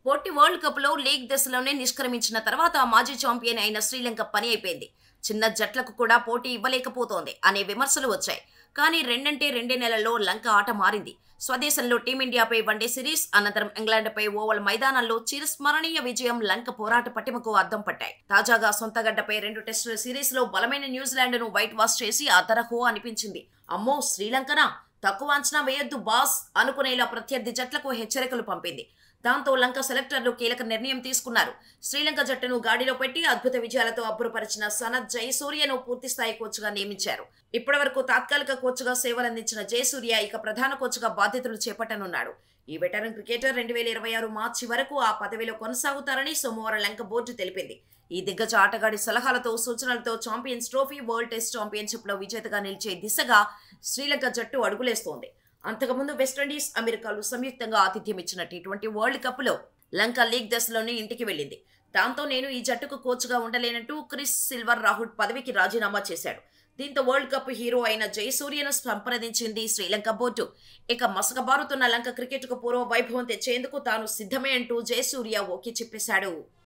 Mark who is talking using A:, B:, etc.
A: పోటీ world cup లో league దశలోనే నిష్క్రమించిన తర్వాత మాజీ ఛాంపియన్ అయిన శ్రీలంక పని అయిపోయింది చిన్న జట్లకు కూడా పోటీ ఇవ్వలేకపోతోంది అనే విమర్శలు వచ్చాయి కానీ రెండంటే రెండే నెలల్లో లంక ఆట మారింది స్వదేశంలో టీమిండియాపై వన్డే సిరీస్ అనంతరం ఇంగ్లాండ్పై ఓవల్ మైదానంలో చిరస్మరణీయ విజయం లంక పోరాట పటిమకు అద్దం పట్టాయి తాజాగా సొంతగడ్డపై రెండు టెస్టుల సిరీస్ లో బలమైన న్యూజిలాండ్ ను వైట్ వాష్ చేసి అతరహో అనిపించింది అమ్మో శ్రీలంకనా తక్కువ అంచనా వేయొద్దు బాస్ అనుకునేలా ప్రత్యర్థి జట్లకు హెచ్చరికలు పంపింది దాంతో లంక సెలెక్టర్లు కీలక నిర్ణయం తీసుకున్నారు శ్రీలంక జట్టును గాడిలో పెట్టి అద్భుత విజయాలతో అబ్బురపరిచిన సనత్ జయసూర్యను పూర్తిస్థాయి కోచ్గా నియమించారు ఇప్పటివరకు తాత్కాలిక కోచ్గా సేవలందించిన జయసూర్య ఇక ప్రధాన కోచ్గా బాధ్యతలు చేపట్టనున్నాడు ఈ వెటరన్ క్రికెటర్ రెండు వేల ఇరవై ఆరు మార్చి వరకు ఆ పదవిలో కొనసాగుతారని సోమవారం లంక బోర్డు తెలిపింది ఈ దిగ్గజ ఆటగాడి సలహాలతో సూచనలతో champions trophy world test championship లో విజేతగా నిలిచే దిశగా శ్రీలంక జట్టు అడుగులేస్తోంది అంతకుముందు వెస్టిండీస్ అమెరికాలు సంయుక్తంగా ఆతిథ్యం ఇచ్చిన టీ ట్వంటీ వరల్డ్ కప్ లో లంక లీగ్ దశలోనే ఇంటికి వెళ్ళింది దాంతో నేను ఈ జట్టుకు కోచ్గా ఉండలేనంటూ క్రిస్ సిల్వర్ రాహుల్ పదవికి రాజీనామా చేశాడు దీంతో వరల్డ్ కప్ హీరో అయిన జయసూర్యను సంప్రదించింది శ్రీలంక బోర్డు ఇక మసకబారుతున్న లంక క్రికెట్కు పూర్వ వైభవం తెచ్చేందుకు తాను సిద్ధమే అంటూ జయసూర్య ఓకే చెప్పేశాడు